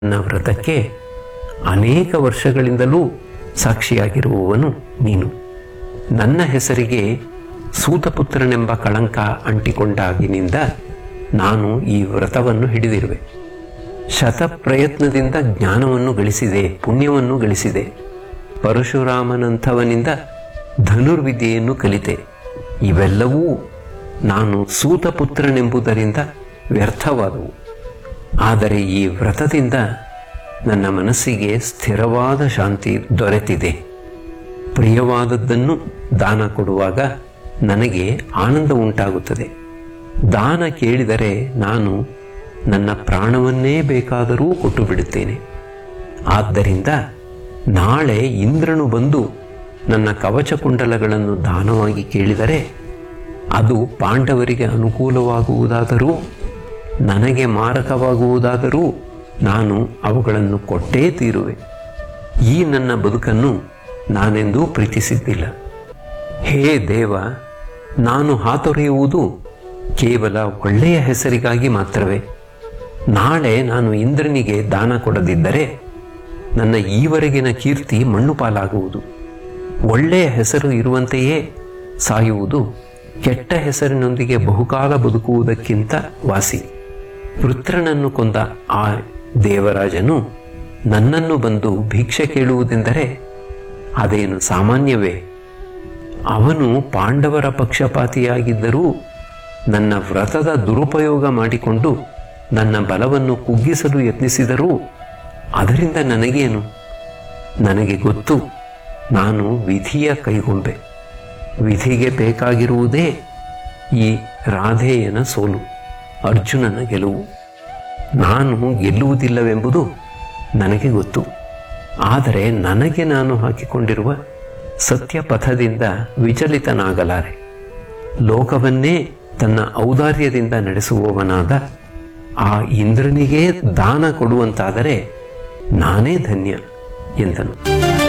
ನನ್ನ ವ್ರತಕ್ಕೆ ಅನೇಕ ವರ್ಷಗಳಿಂದಲೂ ಸಾಕ್ಷಿಯಾಗಿರುವವನು ನೀನು ನನ್ನ ಹೆಸರಿಗೆ ಸೂತಪುತ್ರನೆಂಬ ಕಳಂಕ ಅಂಟಿಕೊಂಡಾಗಿನಿಂದ ನಾನು ಈ ವ್ರತವನ್ನು ಹಿಡಿದಿರುವೆ ಶತ ಪ್ರಯತ್ನದಿಂದ ಜ್ಞಾನವನ್ನು ಗಳಿಸಿದೆ ಪುಣ್ಯವನ್ನು ಗಳಿಸಿದೆ ಪರಶುರಾಮನಂಥವನಿಂದ ಧನುರ್ವಿದ್ಯೆಯನ್ನು ಕಲಿತೆ ಇವೆಲ್ಲವೂ ನಾನು ಸೂತಪುತ್ರನೆಂಬುದರಿಂದ ವ್ಯರ್ಥವಾದವು ಆದರೆ ಈ ವ್ರತದಿಂದ ನನ್ನ ಮನಸ್ಸಿಗೆ ಸ್ಥಿರವಾದ ಶಾಂತಿ ದೊರೆತಿದೆ ಪ್ರಿಯವಾದದ್ದನ್ನು ದಾನ ಕೊಡುವಾಗ ನನಗೆ ಆನಂದ ಉಂಟಾಗುತ್ತದೆ ದಾನ ಕೇಳಿದರೆ ನಾನು ನನ್ನ ಪ್ರಾಣವನ್ನೇ ಬೇಕಾದರೂ ಕೊಟ್ಟು ಬಿಡುತ್ತೇನೆ ಆದ್ದರಿಂದ ನಾಳೆ ಇಂದ್ರನು ಬಂದು ನನ್ನ ಕವಚ ಕುಂಡಲಗಳನ್ನು ದಾನವಾಗಿ ಕೇಳಿದರೆ ಅದು ಪಾಂಡವರಿಗೆ ಅನುಕೂಲವಾಗುವುದಾದರೂ ನನಗೆ ಮಾರಕವಾಗುವುದಾದರೂ ನಾನು ಅವುಗಳನ್ನು ಕೊಟ್ಟೇ ತೀರುವೆ ಈ ನನ್ನ ಬದುಕನ್ನು ನಾನೆಂದೂ ಪ್ರೀತಿಸಿದ್ದಿಲ್ಲ ಹೇ ದೇವ ನಾನು ಹಾತೊರೆಯುವುದು ಕೇವಲ ಒಳ್ಳೆಯ ಹೆಸರಿಗಾಗಿ ಮಾತ್ರವೇ ನಾಳೆ ನಾನು ಇಂದ್ರನಿಗೆ ದಾನ ಕೊಡದಿದ್ದರೆ ನನ್ನ ಈವರೆಗಿನ ಕೀರ್ತಿ ಮಣ್ಣು ಪಾಲಾಗುವುದು ಒಳ್ಳೆಯ ಹೆಸರು ಇರುವಂತೆಯೇ ಸಾಯುವುದು ಕೆಟ್ಟ ಹೆಸರಿನೊಂದಿಗೆ ಬಹುಕಾಲ ಬದುಕುವುದಕ್ಕಿಂತ ವಾಸಿ ವೃತ್ರನನ್ನು ಕೊಂದ ಆ ದೇವರಾಜನು ನನ್ನನ್ನು ಬಂದು ಭಿಕ್ಷೆ ಕೇಳುವುದೆಂದರೆ ಅದೇನು ಸಾಮಾನ್ಯವೇ ಅವನು ಪಾಂಡವರ ಪಕ್ಷಪಾತಿಯಾಗಿದ್ದರೂ ನನ್ನ ವ್ರತದ ದುರುಪಯೋಗ ಮಾಡಿಕೊಂಡು ನನ್ನ ಬಲವನ್ನು ಕುಗ್ಗಿಸಲು ಯತ್ನಿಸಿದರೂ ಅದರಿಂದ ನನಗೇನು ನನಗೆ ಗೊತ್ತು ನಾನು ವಿಧಿಯ ಕೈಗೊಂಬೆ ವಿಧಿಗೆ ಬೇಕಾಗಿರುವುದೇ ಈ ರಾಧೇಯನ ಸೋಲು ಅರ್ಜುನನ ಗೆಲುವು ನಾನು ಗೆಲ್ಲುವುದಿಲ್ಲವೆಂಬುದು ನನಗೆ ಗೊತ್ತು ಆದರೆ ನನಗೆ ನಾನು ಹಾಕಿಕೊಂಡಿರುವ ಸತ್ಯ ಪಥದಿಂದ ವಿಚಲಿತನಾಗಲಾರೆ ಲೋಕವನ್ನೇ ತನ್ನ ಔದಾರ್ಯದಿಂದ ನಡೆಸುವವನಾದ ಆ ಇಂದ್ರನಿಗೇ ದಾನ ಕೊಡುವಂತಾದರೆ ನಾನೇ ಧನ್ಯ ಎಂದನು